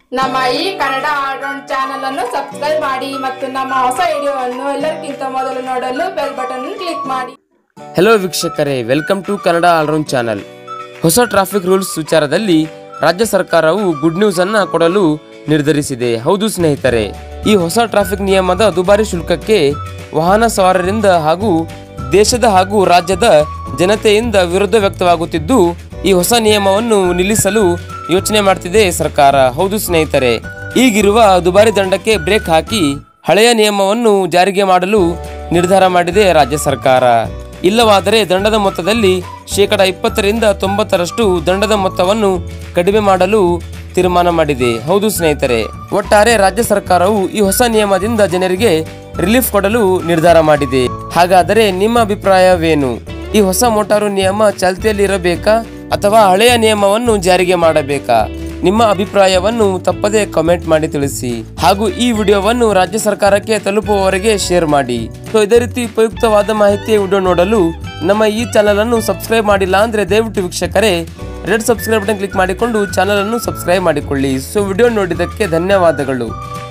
ನಮ್ಮ ಈ Kannada all round channel ಅನ್ನು ಸಬ್ಸ್ಕ್ರೈಬ್ ಮಾಡಿ ಮತ್ತು ನಮ್ಮ ಹೊಸ ವಿಡಿಯೋವನ್ನು ಎಲ್ಲರಿಗಿಂತ ಮೊದಲು ನೋಡಲು ಬೆಲ್ ಬಟನ್ ಕ್ಲಿಕ್ ಮಾಡಿ ಹೆಲೋ ವೀಕ್ಷಕರೇ welcome to Kannada all round channel ಹೊಸ ಟ್ರಾಫಿಕ್ ರೂಲ್ಸ್ ವಿಚಾರದಲ್ಲಿ ರಾಜ್ಯ ಸರ್ಕಾರವು ಗುಡ್ ನ್ಯೂಸ್ ಅನ್ನ ಕೊಡಲು ನಿರ್ಧರಿಸಿದೆ ಹೌದು ಸ್ನೇಹಿತರೆ ಈ ಹೊಸ ಟ್ರಾಫಿಕ್ ನಿಯಮದ ದುಬಾರಿ ಶುಲ್ಕಕ್ಕೆ ವಾಹನ ಸವಾರರಿಂದ ಹಾಗೂ ದೇಶದ ಹಾಗೂ ರಾಜ್ಯದ ಜನತೆಯಿಂದ ವಿರೋಧ ವ್ಯಕ್ತವಾಗುತ್ತಿದ್ದು ಈ ಹೊಸ ನಿಯಮವನ್ನು ನಿಲ್ಲಿಸಲು ಯೋಚನೆ ಮಾಡ್ತಿದೆ ಸರ್ಕಾರ ಹೌದು ಸ್ನೇಹಿತರೆ ಈಗಿರುವ ದುಬಾರಿ ದಂಡಕ್ಕೆ ಬ್ರೇಕ್ ಹಾಕಿ ಹಳೆಯ ನಿಯಮವನ್ನು ಜಾರಿಗೆ ಮಾಡಲು ನಿರ್ಧಾರ ಮಾಡಿದೆ ರಾಜ್ಯ ಸರ್ಕಾರ ಇಲ್ಲವಾದರೆ ದಂಡದ ಮೊತ್ತದಲ್ಲಿ ಶೇಕಡ ಇಪ್ಪತ್ತರಿಂದ ತೊಂಬತ್ತರಷ್ಟು ದಂಡದ ಮೊತ್ತವನ್ನು ಕಡಿಮೆ ಮಾಡಲು ತೀರ್ಮಾನ ಮಾಡಿದೆ ಹೌದು ಸ್ನೇಹಿತರೆ ಒಟ್ಟಾರೆ ರಾಜ್ಯ ಸರ್ಕಾರವು ಈ ಹೊಸ ನಿಯಮದಿಂದ ಜನರಿಗೆ ರಿಲೀಫ್ ಕೊಡಲು ನಿರ್ಧಾರ ಮಾಡಿದೆ ಹಾಗಾದರೆ ನಿಮ್ಮ ಅಭಿಪ್ರಾಯವೇನು ಈ ಹೊಸ ಮೋಟಾರು ನಿಯಮ ಚಾಲ್ತಿಯಲ್ಲಿ ಇರಬೇಕಾ ಅಥವಾ ಹಳೆಯ ನಿಯಮವನ್ನು ಜಾರಿಗೆ ಮಾಡಬೇಕಾ ನಿಮ್ಮ ಅಭಿಪ್ರಾಯವನ್ನು ತಪ್ಪದೇ ಕಮೆಂಟ್ ಮಾಡಿ ತಿಳಿಸಿ ಹಾಗೂ ಈ ವಿಡಿಯೋವನ್ನು ರಾಜ್ಯ ಸರ್ಕಾರಕ್ಕೆ ತಲುಪುವವರೆಗೆ ಶೇರ್ ಮಾಡಿ ಸೊ ಇದೇ ರೀತಿ ಉಪಯುಕ್ತವಾದ ಮಾಹಿತಿಯ ವಿಡಿಯೋ ನೋಡಲು ನಮ್ಮ ಈ ಚಾನಲ್ ಅನ್ನು ಸಬ್ಸ್ಕ್ರೈಬ್ ಮಾಡಿಲ್ಲ ಅಂದ್ರೆ ದಯವಿಟ್ಟು ವೀಕ್ಷಕರೇ ರೆಡ್ ಸಬ್ಸ್ಕ್ರೈಬ್ ಬಟನ್ ಕ್ಲಿಕ್ ಮಾಡಿಕೊಂಡು ಚಾನಲ್ ಅನ್ನು ಸಬ್ಸ್ಕ್ರೈಬ್ ಮಾಡಿಕೊಳ್ಳಿ ಸೊ ವಿಡಿಯೋ ನೋಡಿದ್ದಕ್ಕೆ ಧನ್ಯವಾದಗಳು